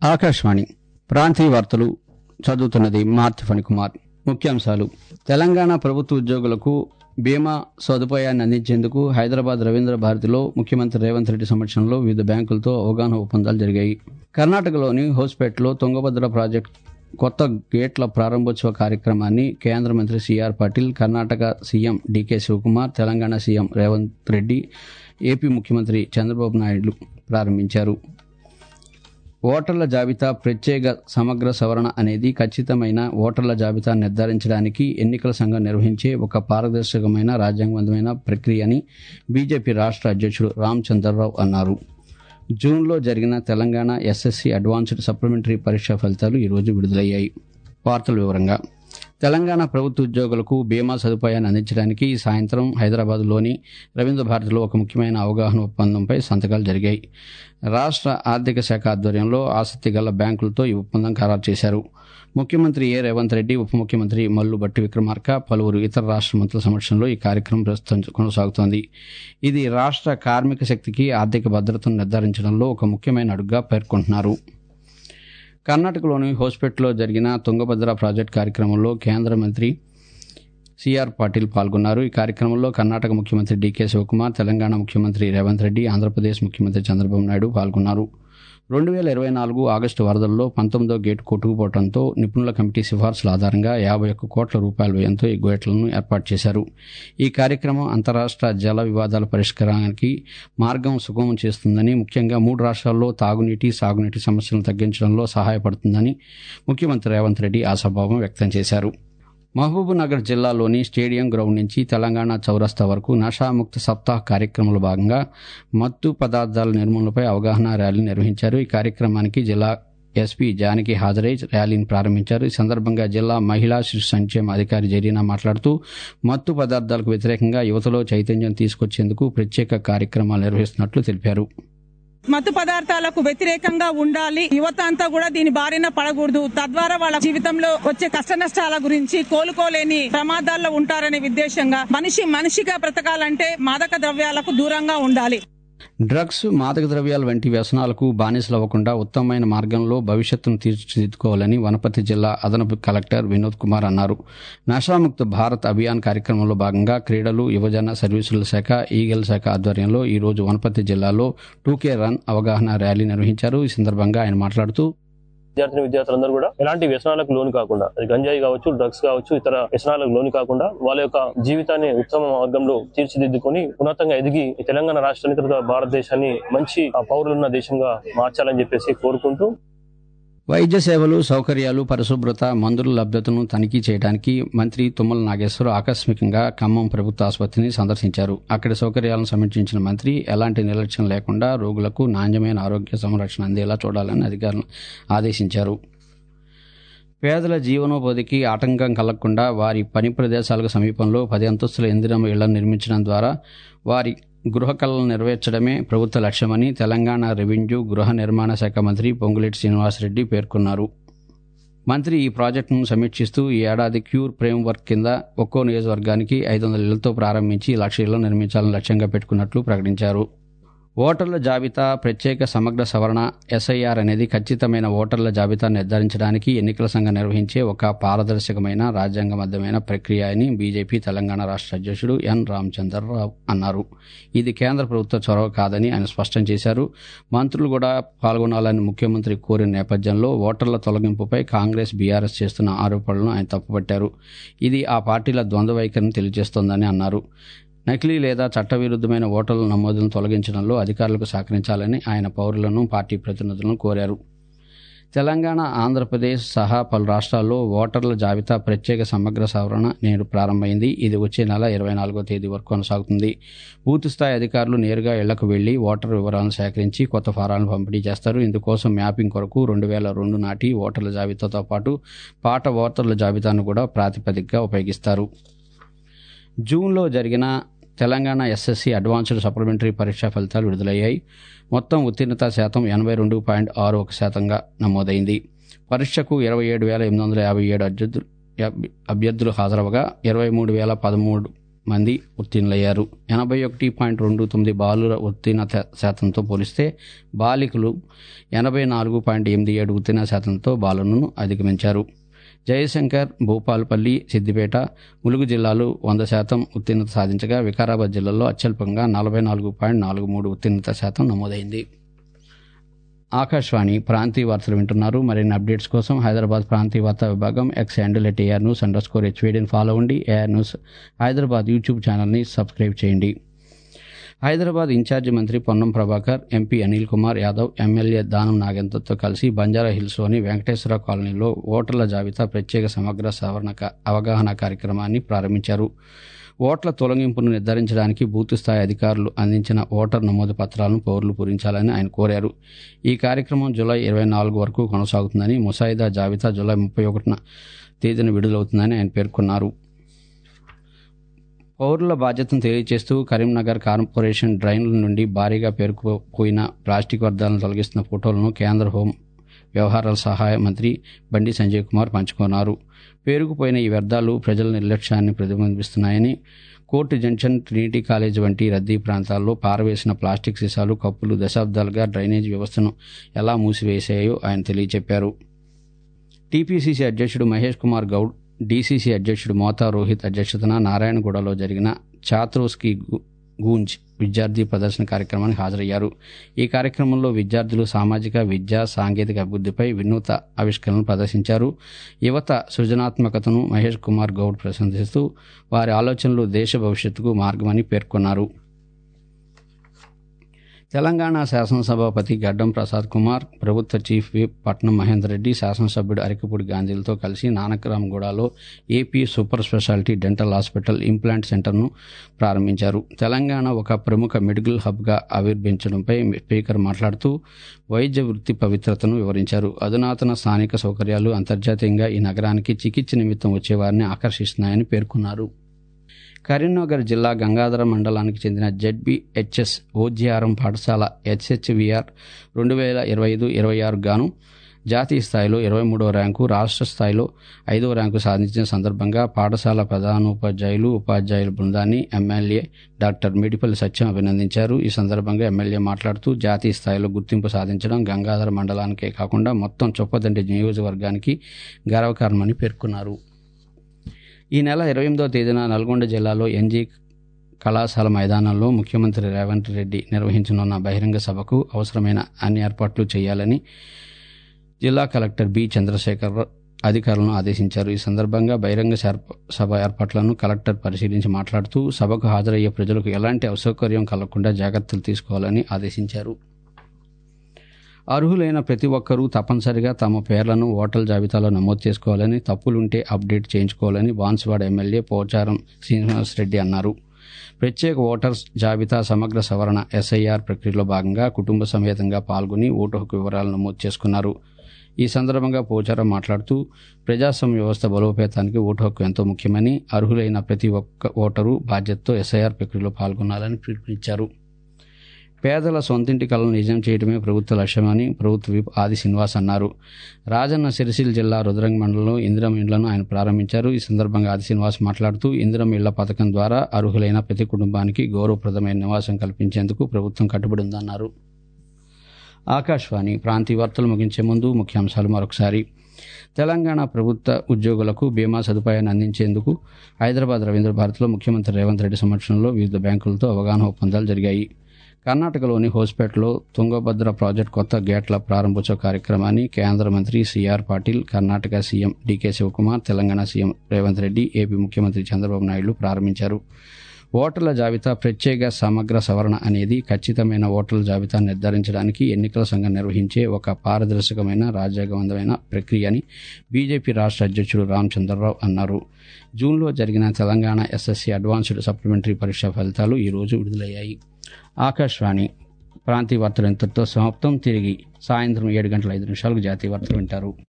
ఆకాశవాణి ప్రాంతీయ వార్తలు చదువుతున్నది మార్తి ఫణికుమార్ ముఖ్యాంశాలు తెలంగాణ ప్రభుత్వ ఉద్యోగులకు బీమా సదుపాయాన్ని అందించేందుకు హైదరాబాద్ రవీంద్ర భారతిలో ముఖ్యమంత్రి రేవంత్ రెడ్డి సమక్షంలో వివిధ బ్యాంకులతో అవగాహన ఒప్పందాలు జరిగాయి కర్ణాటకలోని హోస్పేట్లో తుంగభద్ర ప్రాజెక్టు కొత్త గేట్ల ప్రారంభోత్సవ కార్యక్రమాన్ని కేంద్ర మంత్రి CR Patil Karnataka CM DK Shivakumar Telangana CM Revanth Reddy AP ముఖ్యమంత్రి చంద్రబాబు నాయుడు ప్రారంభించారు ఓటర్ల జాబితా ప్రత్యేక సమగ్ర సవరణ అనేది ఖచ్చితమైన ఓటర్ల జాబితా నిర్ధారించడానికి ఎన్నికల సంఘం నిర్వహించే ఒక పారదర్శకమైన రాజ్యాంగబద్ధమైన ప్రక్రియ అని బీజేపీ రాష్ట్ర అధ్యక్షుడు రామచంద్రరావు అన్నారు జూన్లో జరిగిన తెలంగాణ ఎస్ఎస్సి అడ్వాన్స్డ్ సప్లిమెంటరీ పరీక్ష ఫలితాలు ఈరోజు విడుదలయ్యాయి వార్తల వివరంగా తెలంగాణ ప్రభుత్వ ఉద్యోగులకు బీమా సదుపాయాన్ని అందించడానికి ఈ సాయంత్రం హైదరాబాద్లోని రవీంద్ర భారతిలో ఒక ముఖ్యమైన అవగాహన ఒప్పందంపై సంతకాలు జరిగాయి రాష్ట్ర ఆర్థిక శాఖ ఆధ్వర్యంలో ఆసక్తి గల బ్యాంకులతో ఈ ఒప్పందం ఖరారు చేశారు ముఖ్యమంత్రి ఏ రేవంత్ రెడ్డి ఉప ముఖ్యమంత్రి మల్లు బట్టి విక్రమార్క పలువురు ఇతర రాష్ట్ర మంత్రుల సమక్షంలో ఈ కార్యక్రమం ప్రస్తుతం కొనసాగుతోంది ఇది రాష్ట్ర కార్మిక శక్తికి ఆర్థిక భద్రతను నిర్ధారించడంలో ఒక ముఖ్యమైన అడుగుగా పేర్కొంటున్నారు కర్ణాటకలోని హోస్పేట్లో జరిగిన తుంగభద్ర ప్రాజెక్టు కార్యక్రమంలో కేంద్ర మంత్రి సిఆర్ పాటిల్ పాల్గొన్నారు ఈ కార్యక్రమంలో కర్ణాటక ముఖ్యమంత్రి డీకే శివకుమార్ తెలంగాణ ముఖ్యమంత్రి రేవంత్ రెడ్డి ఆంధ్రప్రదేశ్ ముఖ్యమంత్రి చంద్రబాబు నాయుడు పాల్గొన్నారు రెండు వేల ఇరవై నాలుగు ఆగస్టు వరదల్లో పంతొమ్మిదో గేటు కొట్టుకుపోవడంతో నిపుణుల కమిటీ సిఫార్సుల ఆధారంగా యాభై ఒక్క కోట్ల రూపాయల వ్యయంతో ఈ గేట్లను ఏర్పాటు చేశారు ఈ కార్యక్రమం అంతరాష్ట్ర జల వివాదాల పరిష్కారానికి మార్గం సుగమం చేస్తుందని ముఖ్యంగా మూడు రాష్ట్రాల్లో తాగునీటి సాగునీటి సమస్యలను తగ్గించడంలో సహాయపడుతుందని ముఖ్యమంత్రి రేవంత్ రెడ్డి ఆశాభావం వ్యక్తం చేశారు మహబూబ్నగర్ జిల్లాలోని స్టేడియం గ్రౌండ్ నుంచి తెలంగాణ చౌరస్తా వరకు నషాముక్త సప్తాహ్ కార్యక్రమంలో భాగంగా మత్తు పదార్థాల నిర్మూలనపై అవగాహన ర్యాలీ నిర్వహించారు ఈ కార్యక్రమానికి జిల్లా ఎస్పీ జానకి హాజరై ర్యాలీని ప్రారంభించారు ఈ సందర్భంగా జిల్లా మహిళా శిశు సంక్షేమ అధికారి జరీనా మాట్లాడుతూ మత్తు పదార్థాలకు వ్యతిరేకంగా యువతలో చైతన్యం తీసుకొచ్చేందుకు ప్రత్యేక కార్యక్రమాలు నిర్వహిస్తున్నట్లు తెలిపారు మత్తు పదార్థాలకు వ్యతిరేకంగా ఉండాలి యువత అంతా కూడా దీని బారిన పడకూడదు తద్వారా వాళ్ళ జీవితంలో వచ్చే కష్ట నష్టాల గురించి కోలుకోలేని ప్రమాదాల్లో ఉంటారనే ఉద్దేశంగా మనిషి మనిషిగా బ్రతకాలంటే మాదక ద్రవ్యాలకు దూరంగా ఉండాలి డ్రగ్స్ మాదక ద్రవ్యాల వంటి వ్యసనాలకు బానిసలవ్వకుండా ఉత్తమమైన మార్గంలో భవిష్యత్తును తీర్చిదిద్దుకోవాలని వనపర్తి జిల్లా అదనపు కలెక్టర్ వినోద్ కుమార్ అన్నారు నషాముక్త భారత్ అభియాన్ కార్యక్రమంలో భాగంగా క్రీడలు యువజన సర్వీసుల శాఖ ఈగల్ శాఖ ఆధ్వర్యంలో ఈ రోజు వనపర్తి జిల్లాలో టూకే రన్ అవగాహన ర్యాలీ నిర్వహించారు ఈ సందర్భంగా ఆయన మాట్లాడుతూ విద్యార్థిని విద్యార్థులందరూ కూడా ఎలాంటి వ్యసనాలకు లోను కాకుండా అది గంజాయి కావచ్చు డ్రగ్స్ కావచ్చు ఇతర వ్యసనాలకు లోను కాకుండా వాళ్ళ యొక్క జీవితాన్ని ఉత్తమ మార్గంలో తీర్చిదిద్దుకొని ఉన్నతంగా ఎదిగి ఈ తెలంగాణ రాష్ట్రాన్ని తర్వాత భారతదేశాన్ని మంచి ఆ, పౌరులున్న దేశంగా మార్చాలని చెప్పేసి కోరుకుంటూ వైద్య సేవలు సౌకర్యాలు పరిశుభ్రత మందుల లభ్యతను తనిఖీ చేయడానికి మంత్రి తుమ్మల నాగేశ్వరరావు ఆకస్మికంగా ఖమ్మం ప్రభుత్వ ఆసుపత్రిని సందర్శించారు అక్కడి సౌకర్యాలను సమీక్షించిన మంత్రి ఎలాంటి నిర్లక్ష్యం లేకుండా రోగులకు నాణ్యమైన ఆరోగ్య సంరక్షణ అందేలా చూడాలని అధికారులను ఆదేశించారు పేదల జీవనోపాధికి ఆటంకం కలగకుండా వారి పని ప్రదేశాలకు సమీపంలో పది అంతస్తుల ఇందిరమ్మ ఇళ్లను నిర్మించడం ద్వారా వారి గృహ కళలను నెరవేర్చడమే ప్రభుత్వ లక్ష్యమని తెలంగాణ రెవెన్యూ గృహ నిర్మాణ శాఖ మంత్రి పొంగులేటి శ్రీనివాసరెడ్డి పేర్కొన్నారు మంత్రి ఈ ప్రాజెక్టును సమీక్షిస్తూ ఈ ఏడాది క్యూర్ ఫ్రేమ్ వర్క్ కింద ఒక్కో నియోజకవర్గానికి ఐదు వందల ఇళ్లతో ప్రారంభించి లక్ష ఇళ్లు నిర్మించాలని లక్ష్యంగా పెట్టుకున్నట్లు ప్రకటించారు ఓటర్ల జాబితా ప్రత్యేక సమగ్ర సవరణ ఎస్ఐఆర్ అనేది ఖచ్చితమైన ఓటర్ల జాబితా నిర్ధారించడానికి ఎన్నికల సంఘం నిర్వహించే ఒక పారదర్శకమైన రాజ్యాంగబద్ధమైన ప్రక్రియ అని బీజేపీ తెలంగాణ రాష్ట్ర అధ్యక్షుడు ఎన్ రామచంద్రరావు అన్నారు ఇది కేంద్ర ప్రభుత్వ చొరవ కాదని ఆయన స్పష్టం చేశారు మంత్రులు కూడా పాల్గొనాలని ముఖ్యమంత్రి కోరిన నేపథ్యంలో ఓటర్ల తొలగింపుపై కాంగ్రెస్ బీఆర్ఎస్ చేస్తున్న ఆరోపణలను ఆయన తప్పుపట్టారు ఇది ఆ పార్టీల ద్వంద్వ వైఖరిని తెలియజేస్తోందని అన్నారు నకిలీ లేదా చట్టవిరుద్ధమైన ఓటర్ల నమోదులను తొలగించడంలో అధికారులకు సహకరించాలని ఆయన పౌరులను పార్టీ ప్రతినిధులను కోరారు తెలంగాణ ఆంధ్రప్రదేశ్ సహా పలు రాష్ట్రాల్లో ఓటర్ల జాబితా ప్రత్యేక సమగ్ర సవరణ నేడు ప్రారంభమైంది ఇది వచ్చే నెల ఇరవై నాలుగో తేదీ వరకు కొనసాగుతుంది బూత్ స్థాయి అధికారులు నేరుగా ఇళ్లకు వెళ్లి ఓటర్ వివరాలను సేకరించి కొత్త ఫారాలను పంపిణీ చేస్తారు ఇందుకోసం మ్యాపింగ్ కొరకు రెండు వేల రెండు నాటి ఓటర్ల జాబితాతో పాటు పాట ఓటర్ల జాబితాను కూడా ప్రాతిపదికగా ఉపయోగిస్తారు జూన్లో జరిగిన తెలంగాణ ఎస్ఎస్సి అడ్వాన్స్డ్ సప్లిమెంటరీ పరీక్షా ఫలితాలు విడుదలయ్యాయి మొత్తం ఉత్తీర్ణత శాతం ఎనభై రెండు పాయింట్ ఆరు ఒక శాతంగా నమోదైంది పరీక్షకు ఇరవై ఏడు వేల ఎనిమిది వందల యాభై ఏడు అభ్యర్థులు అభ్యర్థులు హాజరవగా ఇరవై మూడు వేల పదమూడు మంది ఉత్తీర్ణులయ్యారు ఎనభై ఒకటి పాయింట్ రెండు తొమ్మిది బాలుర ఉత్తీర్ణత శాతంతో పోలిస్తే బాలికలు ఎనభై నాలుగు పాయింట్ ఎనిమిది ఏడు ఉత్తీర్ణ శాతంతో బాలులను అధిగమించారు జయశంకర్ భూపాల్పల్లి సిద్దిపేట ములుగు జిల్లాలు వంద శాతం ఉత్తీర్ణత సాధించగా వికారాబాద్ జిల్లాలో అత్యల్పంగా నలభై నాలుగు పాయింట్ నాలుగు మూడు ఉత్తీర్ణత శాతం నమోదైంది ఆకాశవాణి ప్రాంతీయ వార్తలు వింటున్నారు మరిన్ని అప్డేట్స్ కోసం హైదరాబాద్ ప్రాంతీయ వార్తా విభాగం X handle at AR news underscore హెచ్వేడిని ఫాలో అవ్వండి ఏఆర్ న్యూస్ హైదరాబాద్ యూట్యూబ్ ఛానల్ని సబ్స్క్రైబ్ చేయండి హైదరాబాద్ ఇన్ఛార్జి మంత్రి పొన్నం ప్రభాకర్ ఎంపీ అనిల్ కుమార్ యాదవ్ ఎమ్మెల్యే దానం నాగేంద్రతో కలిసి బంజారా హిల్స్లోని వెంకటేశ్వర కాలనీలో ఓటర్ల జాబితా ప్రత్యేక సమగ్ర సవరణ క- అవగాహన కార్యక్రమాన్ని ప్రారంభించారు ఓట్ల తొలగింపును నిర్ధారించడానికి బూత్ స్థాయి అధికారులు అందించిన ఓటర్ నమోదు పత్రాలను పౌరులు పూరించాలని ఆయన కోరారు ఈ కార్యక్రమం జూలై ఇరవై నాలుగు వరకు కొనసాగుతుందని ముసాయిదా జాబితా జూలై ముప్పై ఒకటిన తేదీన విడుదలవుతుందని ఆయన పేర్కొన్నారు పౌరుల బాధ్యతను తెలియజేస్తూ కరీంనగర్ కార్పొరేషన్ డ్రైన్ల నుండి భారీగా పేరుకుపోయిన ప్లాస్టిక్ వ్యర్థాలను తొలగిస్తున్న ఫోటోలను కేంద్ర హోం వ్యవహారాల సహాయ మంత్రి బండి సంజయ్ కుమార్ పంచుకున్నారు పేరుకుపోయిన ఈ వ్యర్థాలు ప్రజల నిర్లక్ష్యాన్ని ప్రతిబింబిస్తున్నాయని కోర్టు జంక్షన్ ట్రినిటీ కాలేజ్ వంటి రద్దీ ప్రాంతాల్లో పారవేసిన ప్లాస్టిక్ సీసాలు కప్పులు దశాబ్దాలుగా డ్రైనేజ్ వ్యవస్థను ఎలా మూసివేశాయో ఆయన తెలియజెప్పారు టీపీసీసీ అధ్యక్షుడు మహేష్ కుమార్ గౌడ్ డీసీసీ అధ్యక్షుడు మోతా రోహిత్ అధ్యక్షతన నారాయణగూడలో జరిగిన ఛాత్రోస్కి గు- గూంజ్ విద్యార్థి ప్రదర్శన కార్యక్రమానికి హాజరయ్యారు ఈ కార్యక్రమంలో విద్యార్థులు సామాజిక విద్యా సాంకేతిక అభివృద్ధిపై వినూత ఆవిష్కరణలు ప్రదర్శించారు యువత సృజనాత్మకతను మహేష్ కుమార్ గౌడ్ ప్రశంసిస్తూ వారి ఆలోచనలు దేశ భవిష్యత్తుకు మార్గమని పేర్కొన్నారు తెలంగాణ శాసనసభాపతి గడ్డం ప్రసాద్ కుమార్ ప్రభుత్వ చీఫ్ విప్ పట్నం మహేందర్ రెడ్డి శాసనసభ్యుడు అరికపూడి గాంధీలతో కలిసి నానక్రామ్గూడలో AP super speciality dental hospital implant సెంటర్ను ప్రారంభించారు తెలంగాణ ఒక ప్రముఖ మెడికల్ హబ్గా ఆవిర్భించడంపై స్పీకర్ మాట్లాడుతూ వైద్య వృత్తి పవిత్రతను వివరించారు అధునాతన స్థానిక సౌకర్యాలు అంతర్జాతీయంగా ఈ నగరానికి చికిత్స నిమిత్తం వచ్చేవారిని ఆకర్షిస్తున్నాయని పేర్కొన్నారు కరీంనగర్ జిల్లా గంగాధర మండలానికి చెందిన జెడ్బిహెచ్ఎస్ ఓజిఆర్ఎం పాఠశాల హెచ్హెచ్విఆర్ రెండు వేల ఇరవై ఐదు ఇరవై ఆరు గాను జాతీయ స్థాయిలో ఇరవై మూడవ ర్యాంకు రాష్ట్ర స్థాయిలో ఐదవ ర్యాంకు సాధించిన సందర్భంగా పాఠశాల ప్రధానోపాధ్యాయులు ఉపాధ్యాయుల బృందాన్ని ఎమ్మెల్యే డాక్టర్ మిడిపల్లి సత్యం అభినందించారు ఈ సందర్భంగా ఎమ్మెల్యే మాట్లాడుతూ జాతీయ స్థాయిలో గుర్తింపు సాధించడం గంగాధర మండలానికే కాకుండా మొత్తం చొప్పదండి నియోజకవర్గానికి గర్వకారణమని పేర్కొన్నారు ఈ నెల ఇరవై ఎనిమిదవ తేదీన నల్గొండ జిల్లాలో ఎన్జీ కళాశాల మైదానంలో ముఖ్యమంత్రి రేవంత్ రెడ్డి నిర్వహించనున్న బహిరంగ సభకు అవసరమైన అన్ని ఏర్పాట్లు చేయాలని జిల్లా కలెక్టర్ బి చంద్రశేఖర్ అధికారులను ఆదేశించారు ఈ సందర్భంగా బహిరంగ శార్ప- సభ ఏర్పాట్లను కలెక్టర్ పరిశీలించి మాట్లాడుతూ సభకు హాజరయ్యే ప్రజలకు ఎలాంటి అసౌకర్యం కలగకుండా జాగ్రత్తలు తీసుకోవాలని ఆదేశించారు అర్హులైన ప్రతి ఒక్కరూ తప్పనిసరిగా తమ పేర్లను ఓటర్ల జాబితాలో నమోదు చేసుకోవాలని తప్పులుంటే అప్డేట్ చేయించుకోవాలని బాన్సువాడ ఎమ్మెల్యే పోచారం శ్రీనివాసరెడ్డి అన్నారు ప్రత్యేక ఓటర్స్ జాబితా సమగ్ర సవరణ ఎస్ఐఆర్ ప్రక్రియలో భాగంగా కుటుంబ సమేతంగా పాల్గొని ఓటు హక్కు వివరాలు నమోదు చేసుకున్నారు ఈ సందర్భంగా పోచారం మాట్లాడుతూ ప్రజాస్వామ్య వ్యవస్థ బలోపేతానికి ఓటు హక్కు ఎంతో ముఖ్యమని అర్హులైన ప్రతి ఒక్క ఓటరు బాధ్యతతో ఎస్ఐఆర్ ప్రక్రియలో పాల్గొనాలని పిలుపునిచ్చారు పేదల సొంతింటి కలను నిజం చేయడమే ప్రభుత్వ లక్ష్యమని ప్రభుత్వ విప్ ఆది శ్రీనివాస్ అన్నారు రాజన్న సిరిసిల్ల జిల్లా రుద్రంగ మండలంలో ఇందిరం ఇండ్లను ఆయన ప్రారంభించారు ఈ సందర్భంగా ఆది శ్రీనివాస్ మాట్లాడుతూ ఇందిరం ఇళ్ల పథకం ద్వారా అర్హులైన ప్రతి కుటుంబానికి గౌరవప్రదమైన నివాసం కల్పించేందుకు ప్రభుత్వం కట్టుబడి ఉందన్నారు ఆకాశవాణి ప్రాంతీయ వార్తలు ముగించే ముందు ముఖ్యాంశాలు మరొకసారి తెలంగాణ ప్రభుత్వ ఉద్యోగులకు బీమా సదుపాయాన్ని అందించేందుకు హైదరాబాద్ రవీంద్ర భారత్లో ముఖ్యమంత్రి రేవంత్ రెడ్డి సమక్షంలో వివిధ బ్యాంకులతో అవగాహన ఒప్పందాలు జరిగాయి కర్ణాటకలోని హోస్పేటలో తుంగభద్ర ప్రాజెక్టు కొత్త గేట్ల ప్రారంభోత్సవ కార్యక్రమాన్ని కేంద్ర మంత్రి CR Patil Karnataka CM DK Shivakumar Telangana CM Revanth Reddy AP ముఖ్యమంత్రి చంద్రబాబు నాయుడు ప్రారంభించారు ఓటర్ల జాబితా ప్రత్యేక సమగ్ర సవరణ అనేది ఖచ్చితమైన ఓటర్ల జాబితా నిర్ధారించడానికి ఎన్నికల సంఘం నిర్వహించే ఒక పారదర్శకమైన రాజ్యాంగబద్ధమైన ప్రక్రియ అని బీజేపీ రాష్ట్ర అధ్యక్షుడు రామచంద్రరావు అన్నారు జూన్లో జరిగిన తెలంగాణ ఎస్ఎస్సీ అడ్వాన్స్డ్ సప్లిమెంటరీ పరీక్ష ఫలితాలు ఈ రోజు విడుదలయ్యాయి ఆకాశవాణి ప్రాంతీయ వార్తలు ఇంతటితో సమాప్తం తిరిగి సాయంత్రం ఏడు గంటల ఐదు నిమిషాలకు జాతీయ వార్తలు వింటారు